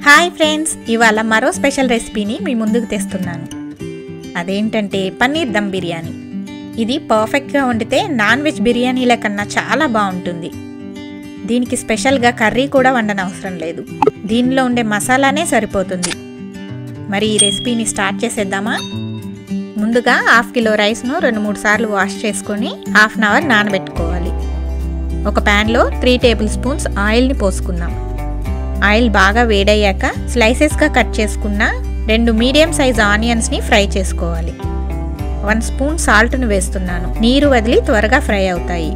hi friends ఇవాళ మరో special రెసిపీని మీ ముందుకు తెస్తున్నాను అదేంటంటే పన్నీర్ దమ్ బిర్యానీ ఇది పర్ఫెక్ట్గా వండితే నాన్ వెజ్ బిర్యానీల కన్నా చాలా బాగుంటుంది దీనికి స్పెషల్గా కర్రీ కూడా వండనవసరం లేదు దీనిలో ఉండే మసాలానే సరిపోతుంది మరి ఈ రెసిపీని స్టార్ట్ చేసేద్దామా ముందుగా హాఫ్ కిలో రైస్ను రెండు మూడు సార్లు వాష్ చేసుకొని హాఫ్ అన్ అవర్ నానబెట్టుకోవాలి ఒక ప్యాన్లో త్రీ టేబుల్ స్పూన్స్ ఆయిల్ని పోసుకుందాం ఆయిల్ బాగా వేడయ్యాక స్లైసెస్గా కట్ చేసుకున్న రెండు మీడియం సైజ్ ఆనియన్స్ని ఫ్రై చేసుకోవాలి వన్ స్పూన్ సాల్ట్ను వేస్తున్నాను నీరు వదిలి త్వరగా ఫ్రై అవుతాయి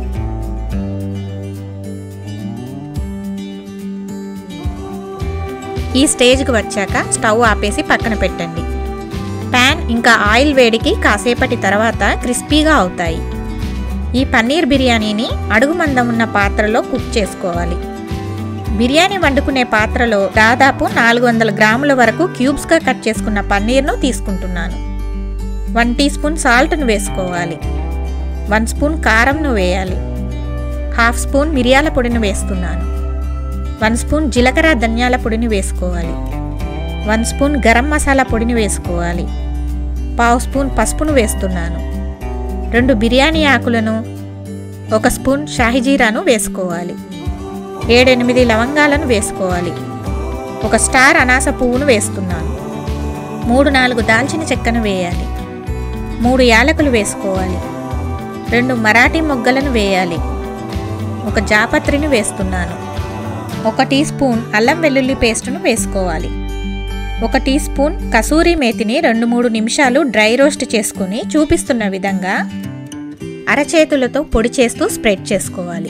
ఈ స్టేజ్కి వచ్చాక స్టవ్ ఆపేసి పక్కన పెట్టండి ప్యాన్ ఇంకా ఆయిల్ వేడికి కాసేపటి తర్వాత క్రిస్పీగా అవుతాయి ఈ పన్నీర్ బిర్యానీని అడుగు మందం ఉన్న పాత్రలో కుక్ చేసుకోవాలి బిర్యానీ వండుకునే పాత్రలో దాదాపు నాలుగు వందల గ్రాముల వరకు క్యూబ్స్గా కట్ చేసుకున్న పన్నీర్ను తీసుకుంటున్నాను వన్ టీ స్పూన్ సాల్ట్ను వేసుకోవాలి వన్ స్పూన్ కారంను వేయాలి హాఫ్ స్పూన్ మిరియాల పొడిని వేస్తున్నాను వన్ స్పూన్ జీలకర్ర ధనియాల పొడిని వేసుకోవాలి వన్ స్పూన్ గరం మసాలా పొడిని వేసుకోవాలి పావు స్పూన్ పసుపును వేస్తున్నాను రెండు బిర్యానీ ఆకులను ఒక స్పూన్ షాహిజీరాను వేసుకోవాలి ఏడెనిమిది లవంగాలను వేసుకోవాలి ఒక స్టార్ అనాస పువ్వును వేస్తున్నాను మూడు నాలుగు దాల్చిన చెక్కను వేయాలి మూడు యాలకులు వేసుకోవాలి రెండు మరాఠీ మొగ్గలను వేయాలి ఒక జాపత్రిని వేస్తున్నాను ఒక టీ స్పూన్ అల్లం వెల్లుల్లి పేస్టును వేసుకోవాలి ఒక టీ స్పూన్ కసూరి మేతిని రెండు మూడు నిమిషాలు డ్రై రోస్ట్ చేసుకుని చూపిస్తున్న విధంగా అరచేతులతో పొడి చేస్తూ స్ప్రెడ్ చేసుకోవాలి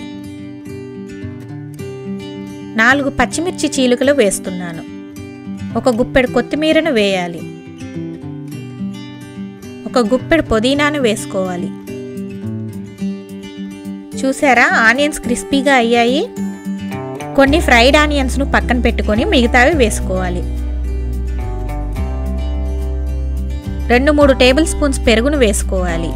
నాలుగు పచ్చిమిర్చి చీలుకలు వేస్తున్నాను ఒక గుప్పెడు కొత్తిమీరను వేయాలి ఒక గుప్పెడు పుదీనాను వేసుకోవాలి చూసారా ఆనియన్స్ క్రిస్పీగా అయ్యాయి కొన్ని ఫ్రైడ్ ఆనియన్స్ను పక్కన పెట్టుకొని మిగతావి వేసుకోవాలి రెండు మూడు టేబుల్ స్పూన్స్ పెరుగును వేసుకోవాలి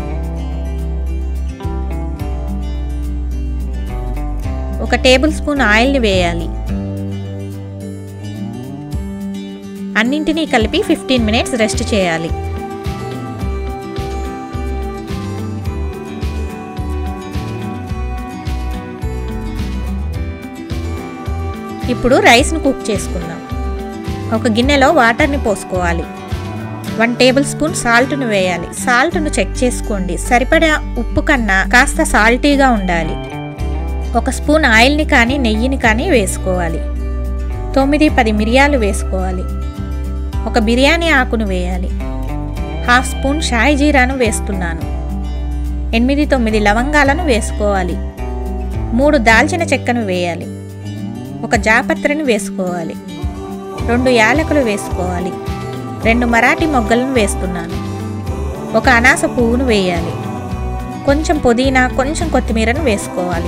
ఒక టేబుల్ స్పూన్ ఆయిల్ని వేయాలి అన్నింటినీ కలిపి ఫిఫ్టీన్ మినిట్స్ రెస్ట్ చేయాలి ఇప్పుడు రైస్ను కుక్ చేసుకుందాం ఒక గిన్నెలో వాటర్ని పోసుకోవాలి వన్ టేబుల్ స్పూన్ సాల్ట్ను వేయాలి సాల్ట్ను చెక్ చేసుకోండి సరిపడా ఉప్పు కన్నా కాస్త సాల్టీగా ఉండాలి ఒక స్పూన్ ఆయిల్ని కానీ నెయ్యిని కానీ వేసుకోవాలి తొమ్మిది పది మిరియాలు వేసుకోవాలి ఒక బిర్యానీ ఆకును వేయాలి హాఫ్ స్పూన్ షాయి జీరాను వేస్తున్నాను ఎనిమిది తొమ్మిది లవంగాలను వేసుకోవాలి మూడు దాల్చిన చెక్కను వేయాలి ఒక జాపత్రిని వేసుకోవాలి రెండు యాలకులు వేసుకోవాలి రెండు మరాఠీ మొగ్గలను వేస్తున్నాను ఒక అనాస పువ్వును వేయాలి కొంచెం పుదీనా కొంచెం కొత్తిమీరను వేసుకోవాలి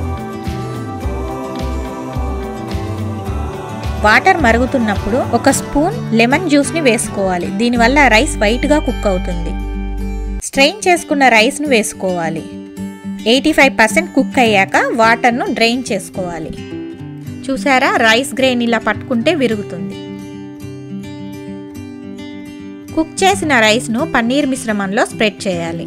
వాటర్ మరుగుతున్నప్పుడు ఒక స్పూన్ లెమన్ జ్యూస్ని వేసుకోవాలి దీనివల్ల రైస్ వైట్గా కుక్ అవుతుంది స్ట్రెయిన్ చేసుకున్న రైస్ను వేసుకోవాలి ఎయిటీ ఫైవ్ పర్సెంట్ కుక్ అయ్యాక వాటర్ను డ్రైన్ చేసుకోవాలి చూసారా రైస్ గ్రెయిన్ ఇలా పట్టుకుంటే విరుగుతుంది కుక్ చేసిన రైస్ను పన్నీర్ మిశ్రమంలో స్ప్రెడ్ చేయాలి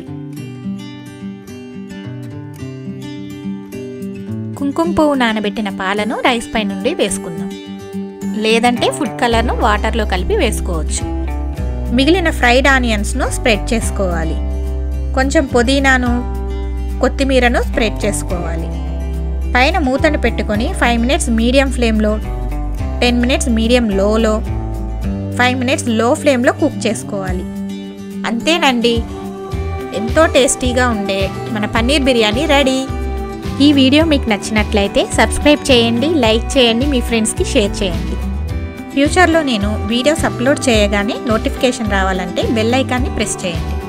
కుంకుమ పువ్వు నానబెట్టిన పాలను రైస్ పై నుండి వేసుకుందాం లేదంటే ఫుడ్ కలర్ను వాటర్లో కలిపి వేసుకోవచ్చు మిగిలిన ఫ్రైడ్ ఆనియన్స్ను స్ప్రెడ్ చేసుకోవాలి కొంచెం పుదీనాను కొత్తిమీరను స్ప్రెడ్ చేసుకోవాలి పైన మూతను పెట్టుకొని ఫైవ్ మినిట్స్ మీడియం ఫ్లేమ్లో టెన్ మినిట్స్ మీడియం లోలో ఫైవ్ మినిట్స్ లో ఫ్లేమ్లో కుక్ చేసుకోవాలి అంతేనండి ఎంతో టేస్టీగా ఉండే మన పన్నీర్ బిర్యానీ రెడీ ఈ వీడియో మీకు నచ్చినట్లయితే సబ్స్క్రైబ్ చేయండి లైక్ చేయండి మీ ఫ్రెండ్స్కి షేర్ చేయండి ఫ్యూచర్లో నేను వీడియోస్ అప్లోడ్ చేయగానే నోటిఫికేషన్ రావాలంటే బెల్ ఐకాన్ని ప్రెస్ చేయండి